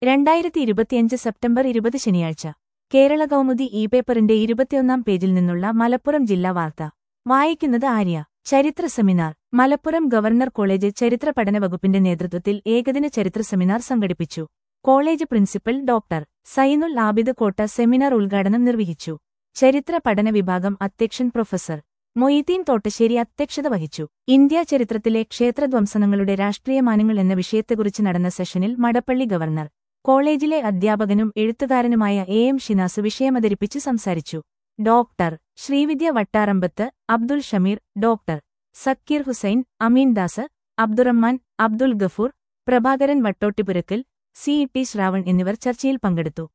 രണ്ടായിരത്തി ഇരുപത്തിയഞ്ച് സെപ്റ്റംബർ ഇരുപത് ശനിയാഴ്ച കേരള കൗമുദി ഇ പേപ്പറിന്റെ ഇരുപത്തിയൊന്നാം പേജിൽ നിന്നുള്ള മലപ്പുറം ജില്ലാ വാർത്ത വായിക്കുന്നത് ആര്യ ചരിത്ര സെമിനാർ മലപ്പുറം ഗവർണർ കോളേജ് ചരിത്ര പഠന വകുപ്പിന്റെ നേതൃത്വത്തിൽ ഏകദിന ചരിത്ര സെമിനാർ സംഘടിപ്പിച്ചു college principal doctor Zainul Abid Kotta seminar ഉദ്ഘാടനം നിർവഹിച്ചു ചരിത്ര പഠന വിഭാഗം അധ്യക്ഷൻ പ്രൊഫസർ മൊയ്തീൻ തോട്ടശ്ശേരി അധ്യക്ഷത വഹിച്ചു ഇന്ത്യാ ചരിത്രത്തിലെ ക്ഷേത്രധ്വംസനങ്ങളുടെ രാഷ്ട്രീയമാനങ്ങൾ എന്ന വിഷയത്തെക്കുറിച്ച് നടന്ന സെഷനിൽ മടപ്പള്ളി ഗവർണർ കോളേജിലെ അധ്യാപകനും എഴുത്തുകാരനുമായ എ എം ഷിനാസ് വിഷയമവതരിപ്പിച്ച് സംസാരിച്ചു doctor Sreevidya Vattarambath Abdul Shameer doctor Zakir Hussain Ameen Das Abdurahman Abdul Gafoor Prabhakaran Vattottipurakkal C E T Shravan എന്നിവർ ചർച്ചയിൽ പങ്കെടുത്തു